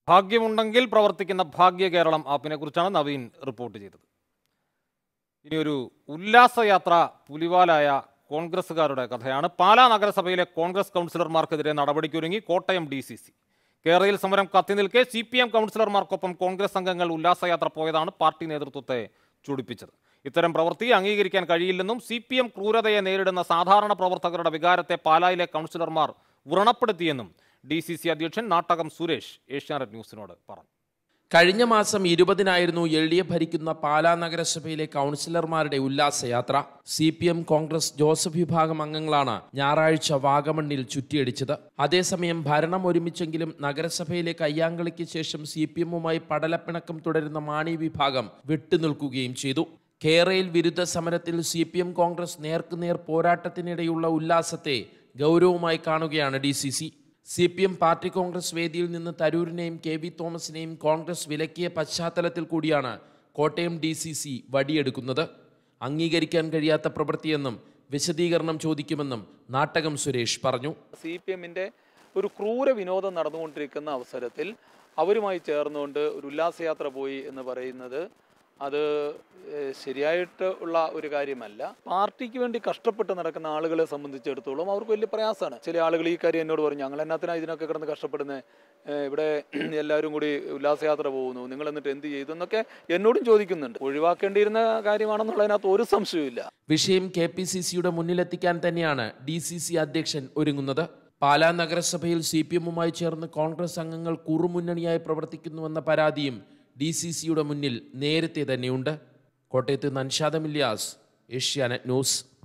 ഭാഗ്യമുണ്ടെങ്കിൽ പ്രവർത്തിക്കുന്ന ഭാഗ്യ കേരളം ആപ്പിനെ കുറിച്ചാണ് നവീൻ റിപ്പോർട്ട് ചെയ്തത് ഇനിയൊരു ഉല്ലാസയാത്ര പുലിവാലായ കോൺഗ്രസുകാരുടെ കഥയാണ് പാലാ നഗരസഭയിലെ കോൺഗ്രസ് കൗൺസിലർമാർക്കെതിരെ നടപടിക്കൊരുങ്ങി കോട്ടയം ഡി സി സി കേരളയിൽ സമരം കത്തിനിൽക്കെ സി പി എം കൗൺസിലർമാർക്കൊപ്പം കോൺഗ്രസ് അംഗങ്ങൾ ഉല്ലാസയാത്ര പോയതാണ് പാർട്ടി നേതൃത്വത്തെ ചൂടിപ്പിച്ചത് ഇത്തരം പ്രവൃത്തി അംഗീകരിക്കാൻ കഴിയില്ലെന്നും സി പി എം ക്രൂരതയെ നേരിടുന്ന സാധാരണ പ്രവർത്തകരുടെ വികാരത്തെ പാലായിലെ കൗൺസിലർമാർ വ്രണപ്പെടുത്തിയെന്നും ഡി സി സി അധ്യക്ഷൻ നാട്ടകം സുരേഷ് ഏഷ്യാനെറ്റ് ന്യൂസിനോട് പറഞ്ഞു കഴിഞ്ഞ മാസം ഇരുപതിനായിരുന്നു എൽ ഡി എഫ് ഭരിക്കുന്ന പാലാ നഗരസഭയിലെ കൗൺസിലർമാരുടെ ഉല്ലാസയാത്ര C P M Congress Joseph വിഭാഗം അംഗങ്ങളാണ് ഞായറാഴ്ച വാഗമണ്ണിൽ ചുറ്റിയടിച്ചത് അതേസമയം ഭരണം ഒരുമിച്ചെങ്കിലും നഗരസഭയിലെ കയ്യാങ്കളിക്ക് ശേഷം സി പി എമ്മുമായി പടലപ്പിണക്കം തുടരുന്ന മാണി വിഭാഗം വിട്ടുനിൽക്കുകയും ചെയ്തു കേരളയിൽ വിരുദ്ധ സമരത്തിൽ സി പി എം കോൺഗ്രസ് നേർക്കുനേർ പോരാട്ടത്തിനിടെയുള്ള ഉല്ലാസത്തെ ഗൗരവമായി കാണുകയാണ് D C C C P M party congress വേദിയിൽ നിന്ന് തരൂരിനെയും കെ വി തോമസിനെയും കോൺഗ്രസ് വിലക്കിയ പശ്ചാത്തലത്തിൽ കൂടിയാണ് കോട്ടയം ഡി സി സി വടിയെടുക്കുന്നത് അംഗീകരിക്കാൻ കഴിയാത്ത പ്രവൃത്തിയെന്നും വിശദീകരണം ചോദിക്കുമെന്നും നാട്ടകം സുരേഷ് പറഞ്ഞു സി പി എമ്മിൻ്റെ ഒരു ക്രൂര വിനോദം നടന്നുകൊണ്ടിരിക്കുന്ന അവസരത്തിൽ അവരുമായി ചേർന്നുകൊണ്ട് ഒരു ഉല്ലാസയാത്ര പോയി എന്ന് പറയുന്നത് അത് ഏഹ്, ശരിയായിട്ട് ഉള്ള ഒരു കാര്യമല്ല പാർട്ടിക്ക് വേണ്ടി കഷ്ടപ്പെട്ട് നടക്കുന്ന ആളുകളെ സംബന്ധിച്ചിടത്തോളം അവർക്ക് വലിയ പ്രയാസമാണ് ചില ആളുകൾ ഈ കാര്യം എന്നോട് പറഞ്ഞു ഞങ്ങൾ എന്നാത്തിനാണ് ഇതിനൊക്കെ കിടന്ന് കഷ്ടപ്പെടുന്നത് ഇവിടെ എല്ലാവരും കൂടി ഉല്ലാസയാത്ര പോകുന്നു നിങ്ങൾ എന്നിട്ട് എന്ത് ചെയ്തു എന്നൊക്കെ എന്നോടും ചോദിക്കുന്നുണ്ട് ഒഴിവാക്കേണ്ടിയിരുന്ന കാര്യമാണെന്നുള്ളതിനകത്ത് ഒരു സംശയവുമില്ല വിഷയം കെ പി സി സിയുടെ മുന്നിലെത്തിക്കാൻ തന്നെയാണ് ഡി സി സി അധ്യക്ഷൻ ഒരുങ്ങുന്നത് പാലാ നഗരസഭയിൽ സി പി എമ്മുമായി ചേർന്ന് കോൺഗ്രസ് അംഗങ്ങൾ കുറുമുന്നണിയായി പ്രവർത്തിക്കുന്നുവെന്ന പരാതിയും ഡി സി സിയുടെ മുന്നിൽ നേരത്തെ തന്നെയുണ്ട് കോട്ടയത്ത് നൻഷാദ് മില്യാസ് ഏഷ്യാനെറ്റ് ന്യൂസ്